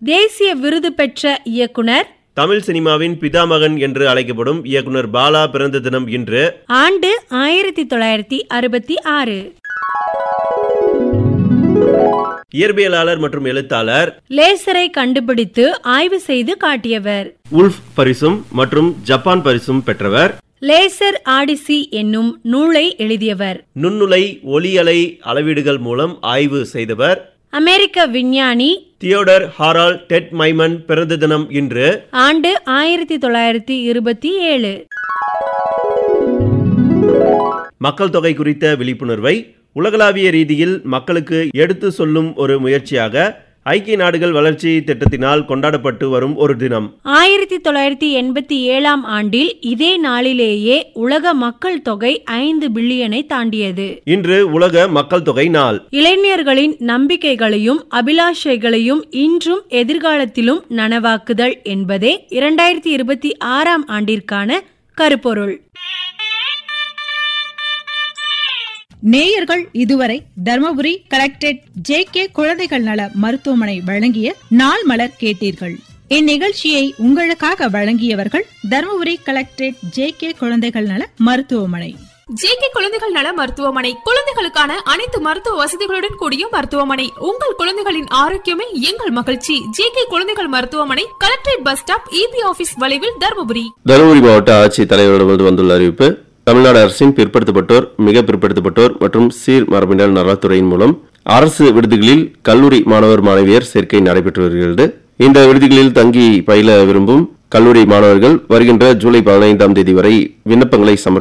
தேசிய விருது பெற்ற இயக்குனர் தமிழ் சினிமாவின் பிதாமகன் என்று அழைக்கப்படும் இயக்குனர் பாலா பிறந்த தினம் இன்று ஆண்டு ஆயிரத்தி தொள்ளாயிரத்தி அறுபத்தி ஆறு இயற்பியலாளர் மற்றும் எழுத்தாளர் லேசரை கண்டுபிடித்து ஆய்வு செய்து காட்டியவர் உல்ஃப் பரிசும் மற்றும் ஜப்பான் பரிசும் பெற்றவர் லேசர் ஆடிசி என்னும் நூலை எழுதியவர் நுண்ணுலை ஒளியலை அளவீடுகள் மூலம் ஆய்வு செய்தவர் அமெரிக்க விஞ்ஞானி தியோடர் ஹாரால் டெட் மைமன் பிறந்த தினம் இன்று ஆண்டு ஆயிரத்தி தொள்ளாயிரத்தி இருபத்தி ஏழு மக்கள் தொகை குறித்த விழிப்புணர்வை உலகளாவிய ரீதியில் மக்களுக்கு எடுத்து சொல்லும் ஒரு முயற்சியாக ஐக்கிய நாடுகள் வளர்ச்சி திட்டத்தினால் கொண்டாடப்பட்டு வரும் ஒரு தினம் ஆயிரத்தி தொள்ளாயிரத்தி எண்பத்தி ஏழாம் ஆண்டில் இதே நாளிலேயே உலக மக்கள் தொகை ஐந்து பில்லியனை தாண்டியது இன்று உலக மக்கள் தொகை நாள் இளைஞர்களின் நம்பிக்கைகளையும் அபிலாஷைகளையும் இன்றும் எதிர்காலத்திலும் நனவாக்குதல் என்பதே இரண்டாயிரத்தி இருபத்தி ஆறாம் ஆண்டிற்கான கருப்பொருள் நேயர்கள் இதுவரை தர்மபுரி கலெக்டரேட் ஜே கே குழந்தைகள் நல மருத்துவமனை வழங்கிய நாள் மலர் கேட்டீர்கள் இந்நிகழ்ச்சியை உங்களுக்காக வழங்கியவர்கள் தர்மபுரி கலெக்டரேட் ஜே கே குழந்தைகள் நல மருத்துவமனை ஜேகே குழந்தைகள் நல மருத்துவமனை குழந்தைகளுக்கான அனைத்து மருத்துவ வசதிகளுடன் கூடிய மருத்துவமனை உங்கள் குழந்தைகளின் ஆரோக்கியமே எங்கள் மகிழ்ச்சி ஜேகே குழந்தைகள் மருத்துவமனை collectorate bus stop EB office வளைவில் தருமபுரி தருமபுரி மாவட்ட ஆட்சித் தலைவரிடமிருந்து வந்துள்ள அறிவிப்பு தமிழ்நாடு அரசின் பிற்படுத்தப்பட்டோர் மிக பிற்படுத்தப்பட்டோர் மற்றும் சீர் மரபினர் நலத்துறையின் மூலம் அரசு விடுதிகளில் கல்லூரி மாணவர் மாணவியர் சேர்க்கை நடைபெற்று வருகிறது இந்த விடுதிகளில் தங்கி பயில விரும்பும் கல்லூரி மாணவர்கள் வருகின்ற ஜூலை பதினைந்தாம் தேதி வரை விண்ணப்பங்களை சமர்ப்பித்து